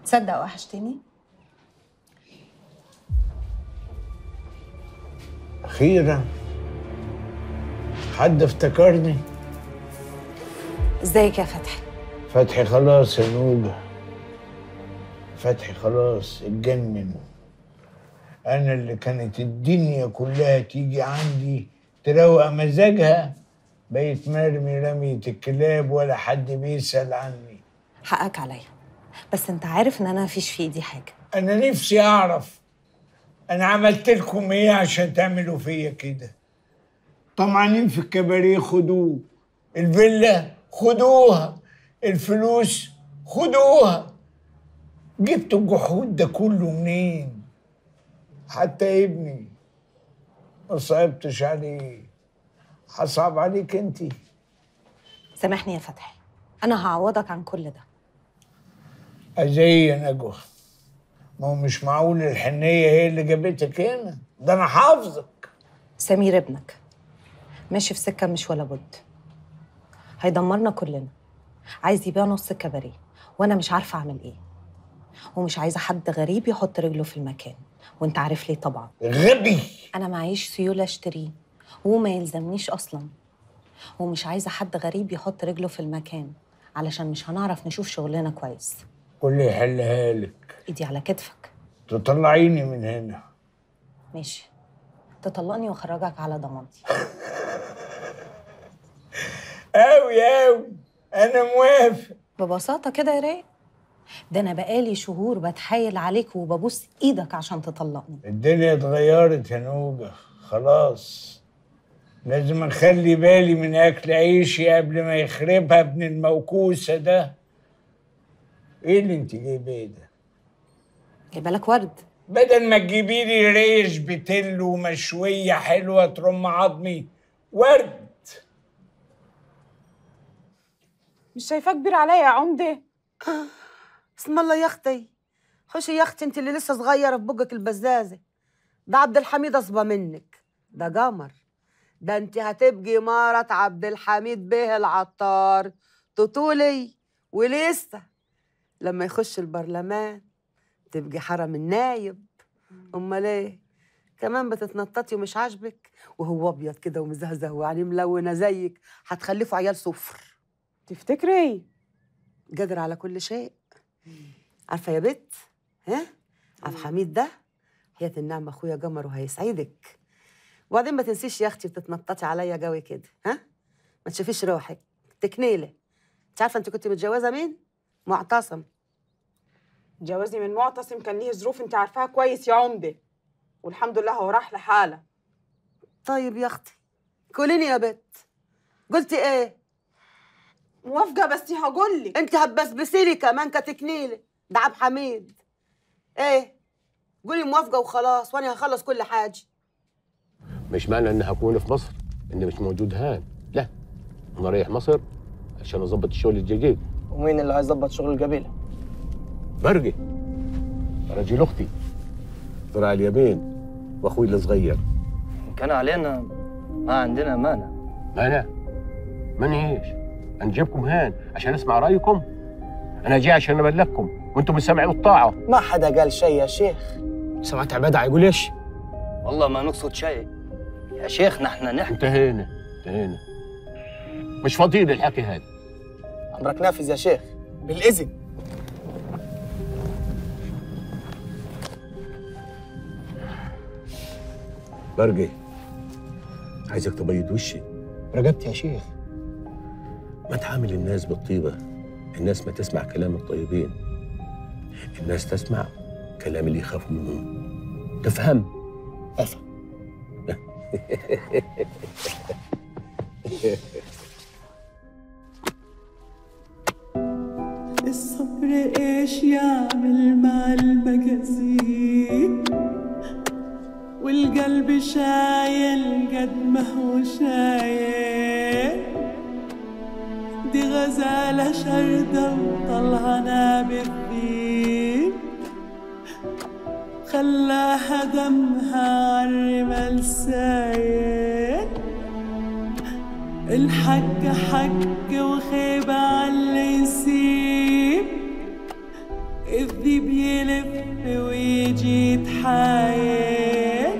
تصدق وحشتني أخيرا حد افتكرني ازيك يا فتحي فتحي خلاص يا نوجة فتحي خلاص اتجنن أنا اللي كانت الدنيا كلها تيجي عندي تروق مزاجها بقيت مرمي رمية الكلاب ولا حد بيسأل عني حقك عليا بس انت عارف ان انا مفيش في ايدي حاجه أنا نفسي أعرف أنا عملت لكم إيه عشان تعملوا فيا كده طمعانين في الكباريه خدوه الفيلا خدوها الفلوس خدوها جبتوا الجحود ده كله منين حتى ابني ما صعبتش عليه هصعب عليك انتي سامحني يا فتحي انا هعوضك عن كل ده ازاي يا نجوى ما هو مش معقول الحنيه هي اللي جابتك هنا ده انا حافظك سمير ابنك ماشي في سكه مش ولا بد هيدمرنا كلنا عايز يبيع نص الكباريه وانا مش عارفه اعمل ايه ومش عايزه حد غريب يحط رجله في المكان وانت عارف ليه طبعا غبي انا معيش سيوله اشتريه وهو ما يلزمنيش اصلا ومش عايزه حد غريب يحط رجله في المكان علشان مش هنعرف نشوف شغلنا كويس واللي يحلها لك ايدي على كتفك تطلعيني من هنا ماشي تطلقني واخرجك على ضمانتي أوي أوي أنا موافق ببساطه كده يا رايق ده انا بقالي شهور بتحايل عليك وببوس ايدك عشان تطلقني الدنيا اتغيرت يا نوجة خلاص لازم أخلي بالي من أكل عيشي قبل ما يخربها ابن الموكوسة ده إيه اللي أنت جايباه ده؟ جايبه لك ورد بدل ما تجيبي لي ريش بتل ومشوية حلوة ترم عظمي ورد مش شايفاه كبير عليا يا عمده اسم الله يا اختي خشي يا اختي انت اللي لسه صغيره في بقك البزازه ده عبد الحميد اصبى منك ده قمر ده انت هتبقي مرة عبد الحميد بيه العطار تطولي ولسه لما يخش البرلمان تبقي حرم النايب امال ايه كمان بتتنططي ومش عاجبك وهو ابيض كده ومزهزه وعينيه ملونه زيك هتخلفوا عيال صفر تفتكري قادر على كل شيء عارفه يا بت ها عبد الحميد ده حياة النعمة اخويا قمر وهيسعدك وبعدين ما تنسيش يا اختي بتتنططي عليا قوي كده ها ما تشوفيش روحك تكنيله انت عارفه انت كنت متجوزه مين معتصم جوازي من معتصم كان ليه ظروف انت عارفاها كويس يا عمده والحمد لله هو راح لحاله طيب يا اختي كليني يا بت قلتي ايه موافقه بس هقول لك انت هتبسبسي لي كمان كتكنيله ده عبد حميد ايه قولي موافقه وخلاص وانا هخلص كل حاجه مش معنى اني هكون في مصر اني مش موجود هان لا انا رايح مصر عشان اظبط الشغل الجديد ومين اللي هيظبط شغل القبيله؟ برقي رجل اختي ذراع اليمين واخوي الصغير إن كان علينا ما عندنا مانع مانع مانيش انا جايبكم هان عشان اسمع رايكم انا جاي عشان ابلغكم وانتم السمع والطاعه ما حدا قال شيء يا شيخ سمعت عبادة يقول ايش والله ما نقصد شيء يا شيخ نحن نحكي انتهينا انتهينا مش فاضيين الحكي هذا امرك نافذ يا شيخ بالاذن برقي عايزك تبيض وشي رقبت يا شيخ ما تعامل الناس بالطيبة الناس ما تسمع كلام الطيبين الناس تسمع كلام اللي يخافوا منهم تفهم افهم الصبر ايش يعمل مع المجازين والقلب شايل قد ما هو شايل دي غزالة شردة وطلعنا بالدين خلاها دمها عالرمال سايل الحق حق وخيبة عاللي يسيب الذيب يلف ويجي يتحايل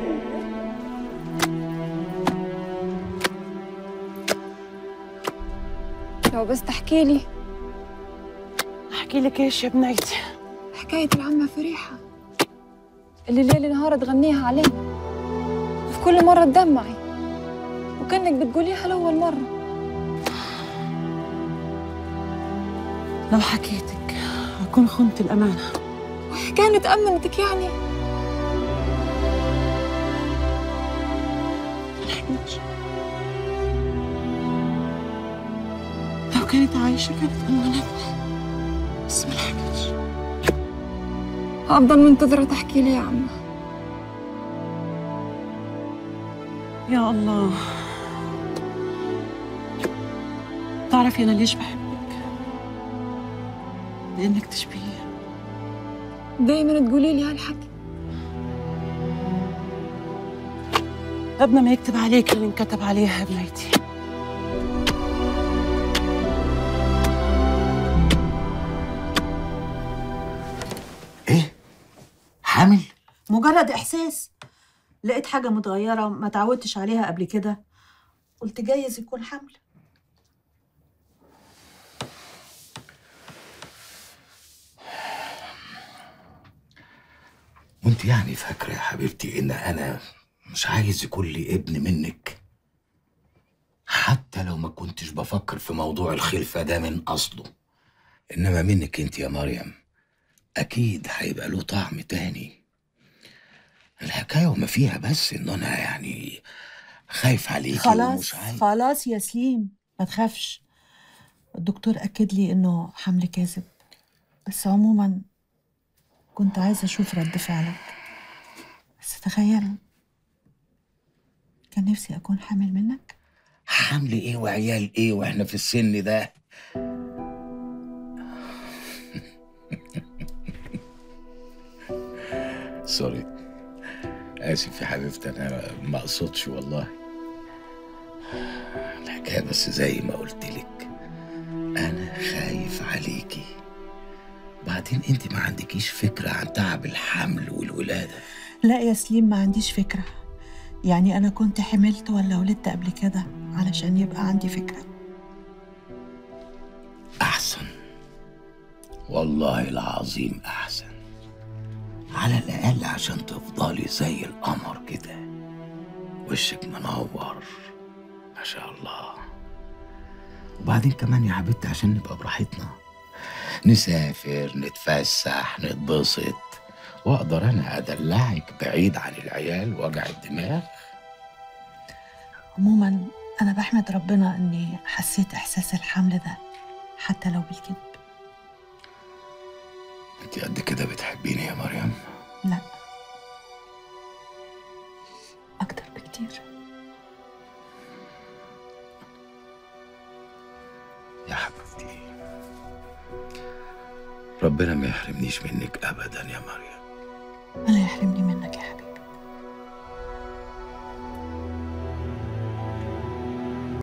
لو بس تحكي لي احكي لك ايش يا بنيتي حكاية العمة فريحة اللي ليل نهار تغنيها علينا وفي كل مرة تدمعي وكأنك بتقوليها لأول مرة لو حكيتك أكون خنت الأمانة كانت أمنتك يعني ملحقتش لو كانت عايشة كانت أمانتني بس ملحقتش هفضل منتظرة تحكي لي يا عمة يا الله تعرفي أنا ليش بحبك لأنك تشبهيه دايما تقولي لي هالحكي ربنا ما يكتب عليك اللي انكتب عليها يا بنيتي ايه حامل مجرد إحساس لقيت حاجة متغيرة ما تعودتش عليها قبل كده قلت جايز يكون حمل وانت يعني فاكره يا حبيبتي ان انا مش عايز يكون لي ابن منك حتى لو ما كنتش بفكر في موضوع الخلفه ده من اصله انما منك انت يا مريم اكيد هيبقى له طعم تاني الحكايه وما فيها بس ان انا يعني خايف عليكي خلاص ومش عايز خلاص يا سليم ما تخافش الدكتور أكد لي إنه حمل كاذب بس عموما كنت عايزة أشوف رد فعلك بس تخيل كان نفسي أكون حامل منك حمل ايه وعيال ايه واحنا في السن ده سوري اسف يا حبيبتي انا ما اقصدش والله الحكايه بس زي ما قلت لك انا خايف عليكي بعدين انت ما عندكيش فكره عن تعب الحمل والولاده لا يا سليم ما عنديش فكرة يعني أنا كنت حملت ولا ولدت قبل كده علشان يبقى عندي فكرة أحسن والله العظيم أحسن على الأقل عشان تفضلي زي القمر كده وشك منور ما شاء الله وبعدين كمان يا حبيبتي عشان نبقى براحتنا نسافر نتفسح نتبسط واقدر انا ادلعك بعيد عن العيال وجع الدماغ عموما أنا بحمد ربنا إني حسيت إحساس الحمل ده حتى لو بالكذب انت قد كده بتحبيني يا مريم لا أكتر بكتير يا حبيبتي ربنا ما يحرمنيش منك ابدا يا مريم